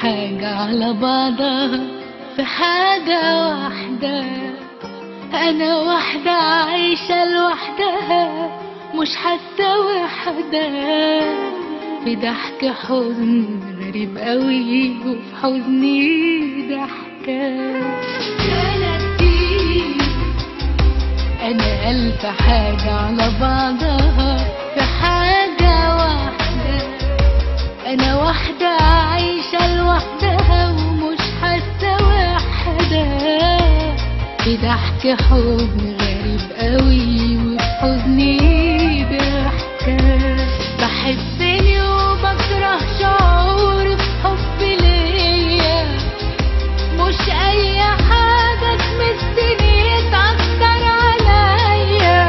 حاجة على بعضها في حاجة واحدة أنا واحدة عايشة لوحدها مش حاسة وحدة في ضحك حزن غريب قوي وفي حزني ضحكة أنا كتير أنا ألف حاجة على بعضها في حاجة واحدة أنا واحدة عايشة لوحدها ومش حاسة وحدة في ضحك حزن غريب قوي وفي حزني ضحكة بحبني وبكره شعور بحب ليا مش أي حاجة تمسني تأثر عليا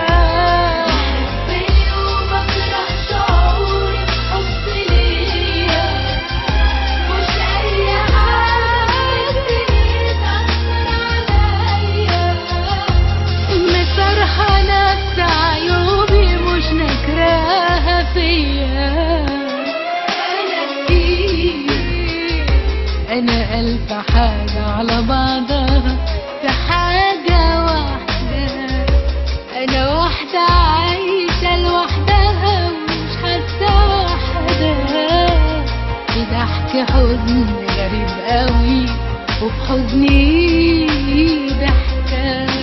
بحبني وبكره شعور بحب ليا مش أي حاجة تمسني تأثر عليا مسرحة نفس عيوبي مش نكراها فيا أنا كتير أنا ألف حاجة على بعضها في حاجة واحدة أنا واحدة عايشة لوحدها ومش حاسة وحدها في ضحك حزن غريب قوي وفي حزني ضحكة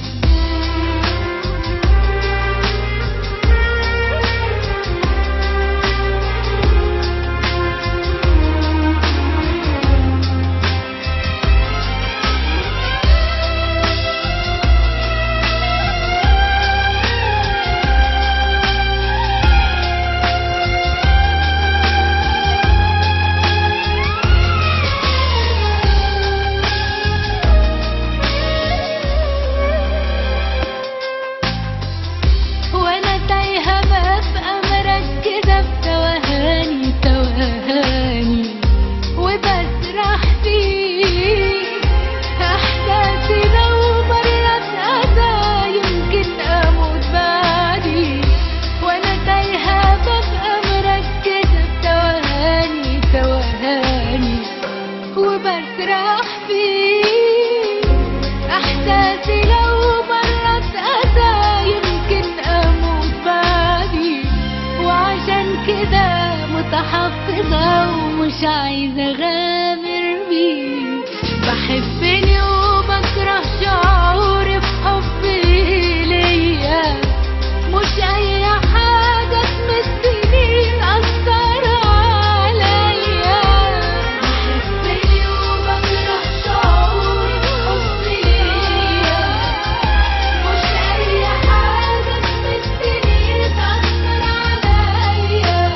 وانا تايهة ببقى مركزة في توهاني توهاني وبسرح فيه احساسي لو مرت اذى يمكن اموت بعدي وانا تايهة ببقى مركزة في توهاني توهاني وبسرح فيه احساسي لو مرت اذى يمكن اموت بعدي وعشان كده متحفظة ومش عايزة اغامر بيه بحبني وبكره شعوري بحبي ليا مش اي حاجة تمسني تأثر عليا بحبني وبكره شعوري بحبي ليا مش اي حاجة تمسني تأثر عليا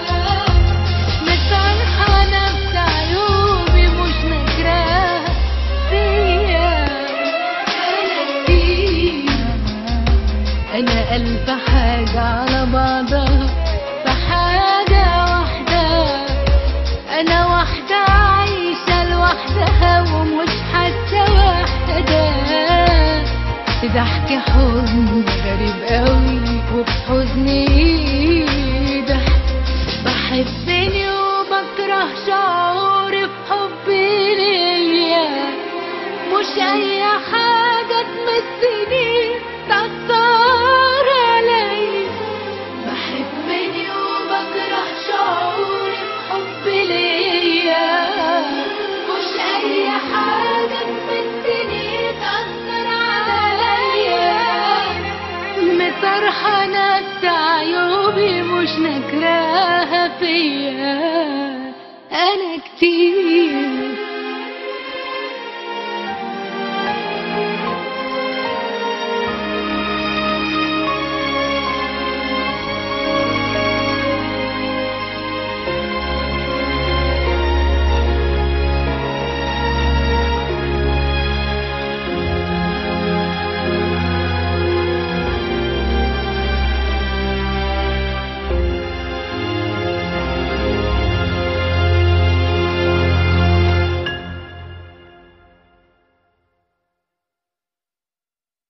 مسامحة نفس عيوبي مش نكراها فيا أنا كتير أنا ألف حاجة على بعضها في حاجة واحدة أنا واحدة عايشة لوحدها ومش حاسة وحدة في ضحك حزن غريب قوي وفي حزني ضحك بحبني وبكره شعوري بحبي ليا مش أي حاجة تمسني تأثر عليا بحبني وبكره شعوري بحبي ليا مش أي حاجة تمسني تأثر عليا مسرحة نفس عيوبي مش نكراها فيا أنا كتير